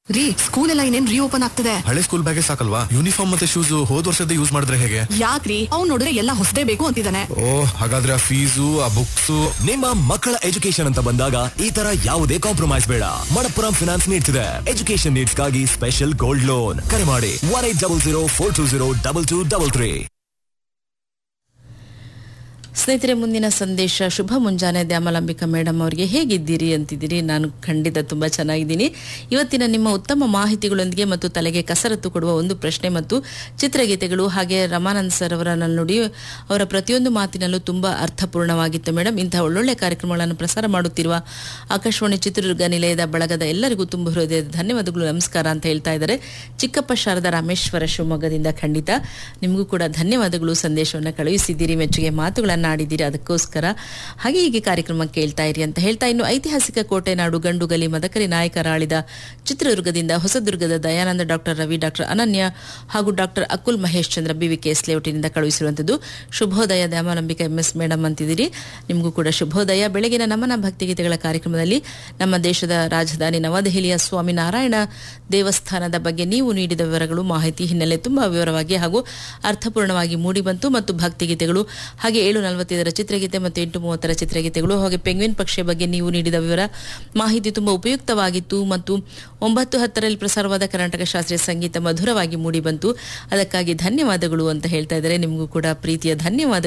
ರೀ ಸ್ಕೂಲ್ ಎಲ್ಲ ಇನ್ನೇನ್ ರೀಓಪನ್ ಆಗ್ತದೆ ಹಳೆ ಸ್ಕೂಲ್ ಬ್ಯಾಗೆ ಸಾಕಲ್ವಾ ಯೂನಿಫಾರ್ಮ್ ಮತ್ತೆ ಶೂಸ್ ಹೋದ್ ವರ್ಷದ ಯೂಸ್ ಮಾಡಿದ್ರೆ ಹೇಗೆ ಯಾಕ್ರಿ ಅವ್ನ್ ನೋಡಿದ್ರೆ ಎಲ್ಲ ಹೊಸದೇ ಬೇಕು ಅಂತಿದ್ದಾನೆ ಓ ಹಾಗಾದ್ರೆ ಆ ಫೀಸು ಆ ಬುಕ್ಸು ನಿಮ್ಮ ಮಕ್ಕಳ ಎಜುಕೇಶನ್ ಅಂತ ಬಂದಾಗ ಈ ತರ ಯಾವುದೇ ಕಾಂಪ್ರಮೈಸ್ ಬೇಡ ಮಣಪ್ಪುರಂ ಫಿನಾನ್ಸ್ ನೀಡ್ತಿದೆ ಎಜುಕೇಶನ್ ನೀಡ್ಸ್ಗಾಗಿ ಸ್ಪೆಷಲ್ ಗೋಲ್ಡ್ ಲೋನ್ ಕರೆ ಮಾಡಿ one eight double zero four two zero double two double three ಸ್ನೇಹಿತರೆ ಮುಂದಿನ ಸಂದೇಶ ಶುಭ ಮುಂಜಾನೆ ದ್ಯಾಮಲಾಂಬಿಕಾ ಮೇಡಮ್ ಅವರಿಗೆ ಹೇಗಿದ್ದೀರಿ ಅಂತಿದ್ದೀರಿ ನಾನು ಖಂಡಿತ ತುಂಬ ಚೆನ್ನಾಗಿದ್ದೀನಿ ಇವತ್ತಿನ ನಿಮ್ಮ ಉತ್ತಮ ಮಾಹಿತಿಗಳೊಂದಿಗೆ ಮತ್ತು ತಲೆಗೆ ಕಸರತ್ತು ಕೊಡುವ ಒಂದು ಪ್ರಶ್ನೆ ಮತ್ತು ಚಿತ್ರಗೀತೆಗಳು ಹಾಗೆ ರಮಾನಂದ್ ಸರ್ ಅವರ ನುಡಿ ಅವರ ಪ್ರತಿಯೊಂದು ಮಾತಿನಲ್ಲೂ ತುಂಬ ಅರ್ಥಪೂರ್ಣವಾಗಿತ್ತು ಮೇಡಮ್ ಇಂತಹ ಒಳ್ಳೊಳ್ಳೆ ಕಾರ್ಯಕ್ರಮಗಳನ್ನು ಪ್ರಸಾರ ಮಾಡುತ್ತಿರುವ ಆಕಾಶವಾಣಿ ಚಿತ್ರದುರ್ಗ ನಿಲಯದ ಬಳಗದ ಎಲ್ಲರಿಗೂ ತುಂಬ ಹೃದಯದ ಧನ್ಯವಾದಗಳು ನಮಸ್ಕಾರ ಅಂತ ಹೇಳ್ತಾ ಇದ್ದಾರೆ ಚಿಕ್ಕಪ್ಪ ಶಾರದಾ ರಾಮೇಶ್ವರ ಶಿವಮೊಗ್ಗದಿಂದ ಖಂಡಿತ ನಿಮಗೂ ಕೂಡ ಧನ್ಯವಾದಗಳು ಸಂದೇಶವನ್ನು ಕಳುಹಿಸಿದ್ದೀರಿ ಮೆಚ್ಚುಗೆ ಮಾತುಗಳನ್ನು ಆಡಿದ್ದೀರಿ ಅದಕ್ಕೋಸ್ಕರ ಹಾಗೆ ಹೀಗೆ ಕಾರ್ಯಕ್ರಮ ಕೇಳ್ತಾ ಇರಿ ಅಂತ ಹೇಳ್ತಾ ಇನ್ನು ಐತಿಹಾಸಿಕ ಕೋಟೆ ನಾಡು ಗಂಡುಗಲಿ ಮದಕರಿ ನಾಯಕರ ಆಳಿದ ಚಿತ್ರದುರ್ಗದಿಂದ ಹೊಸದುರ್ಗದ ದಯಾನಂದ ಡಾಕ್ಟರ್ ರವಿ ಡಾಕ್ಟರ್ ಅನನ್ಯ ಹಾಗೂ doctor Akul Mahesh Chandra B V ಲೇಔಟಿನಿಂದ ಕಳುಹಿಸಿರುವಂಥದ್ದು ಶುಭೋದಯ ದ್ಯಾಮಾಲಂಬಿಕಾ ಎಂ ಎಸ್ ಮೇಡಮ್ ಅಂತಿದ್ದೀರಿ ನಿಮಗೂ ಕೂಡ ಶುಭೋದಯ ಬೆಳಗಿನ ನಮನ ಭಕ್ತಿಗೀತೆಗಳ ಕಾರ್ಯಕ್ರಮದಲ್ಲಿ ನಮ್ಮ ದೇಶದ ರಾಜಧಾನಿ ನವದೆಹಲಿಯ ಸ್ವಾಮಿನಾರಾಯಣ ದೇವಸ್ಥಾನದ ಬಗ್ಗೆ ನೀವು ನೀಡಿದ ವಿವರಗಳು ಮಾಹಿತಿ ಹಿನ್ನೆಲೆ ತುಂಬಾ ವಿವರವಾಗಿ ಹಾಗೂ ಅರ್ಥಪೂರ್ಣವಾಗಿ ಮೂಡಿಬಂತು ಮತ್ತು ಭಕ್ತಿಗೀತೆಗಳು ಹಾಗೆ ಏಳು ನಲವತ್ತೈದರ ಚಿತ್ರಗೀತೆ ಮತ್ತು ಎಂಟು ಮೂವತ್ತರ ಚಿತ್ರಗೀತೆಗಳು ಹಾಗೆ ಪೆಂಗ್ವಿನ್ ಪಕ್ಷಿಯ ಬಗ್ಗೆ ನೀವು ನೀಡಿದ ವಿವರ ಮಾಹಿತಿ ತುಂಬಾ ಉಪಯುಕ್ತವಾಗಿತ್ತು ಮತ್ತು ಒಂಬತ್ತು ಹತ್ತರಲ್ಲಿ ಪ್ರಸಾರವಾದ ಕರ್ನಾಟಕ ಶಾಸ್ತ್ರೀಯ ಸಂಗೀತ ಮಧುರವಾಗಿ ಮೂಡಿಬಂತು ಅದಕ್ಕಾಗಿ ಧನ್ಯವಾದಗಳು ಅಂತ ಹೇಳ್ತಾ ಇದ್ದಾರೆ ನಿಮಗೂ ಕೂಡ ಪ್ರೀತಿಯ ಧನ್ಯವಾದಗಳು